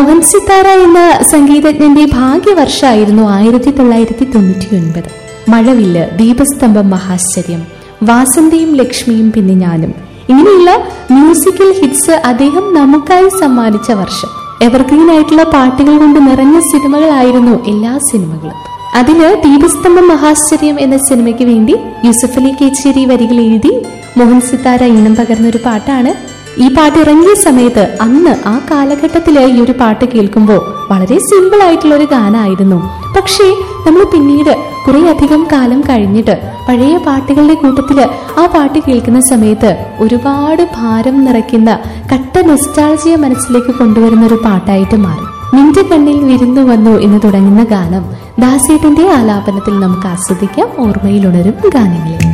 മോഹൻ സിത്താര എന്ന സംഗീതജ്ഞന്റെ ഭാഗ്യവർഷമായിരുന്നു ആയിരത്തി തൊള്ളായിരത്തി തൊണ്ണൂറ്റി ഒൻപത് മഴവില്ല് ദീപസ്തംഭം മഹാശ്ചര്യം വാസന്തിയും ലക്ഷ്മിയും പിന്നെ ഞാനും ഇങ്ങനെയുള്ള മ്യൂസിക്കൽ ഹിറ്റ്സ് അദ്ദേഹം നമുക്കായി സമ്മാനിച്ച വർഷം എവർഗ്രീൻ ആയിട്ടുള്ള പാട്ടുകൾ കൊണ്ട് നിറഞ്ഞ സിനിമകളായിരുന്നു എല്ലാ സിനിമകളും അതില് ദീപസ്തംഭം മഹാശ്ചര്യം എന്ന സിനിമയ്ക്ക് വേണ്ടി യൂസഫ് അലി കേച്ചേരി വരികൾ എഴുതി മോഹൻ സിത്താര ഈണം പകർന്ന ഒരു പാട്ടാണ് ഈ പാട്ട് ഇറങ്ങിയ സമയത്ത് അന്ന് ആ കാലഘട്ടത്തില് ഈ ഒരു പാട്ട് കേൾക്കുമ്പോൾ വളരെ സിമ്പിൾ ആയിട്ടുള്ള ഒരു ഗാനമായിരുന്നു പക്ഷേ നമ്മൾ പിന്നീട് കുറെ അധികം കാലം കഴിഞ്ഞിട്ട് പഴയ പാട്ടുകളുടെ കൂട്ടത്തില് ആ പാട്ട് കേൾക്കുന്ന സമയത്ത് ഒരുപാട് ഭാരം നിറയ്ക്കുന്ന കട്ട നൊസ്റ്റാൾജിയ മനസ്സിലേക്ക് കൊണ്ടുവരുന്ന ഒരു പാട്ടായിട്ട് മാറി നിന്റെ കണ്ണിൽ വിരുന്നു വന്നു എന്ന് തുടങ്ങുന്ന ഗാനം ദാസേട്ടന്റെ ആലാപനത്തിൽ നമുക്ക് ആസ്വദിക്കാം ഓർമ്മയിലുണരും ഗാനങ്ങളിൽ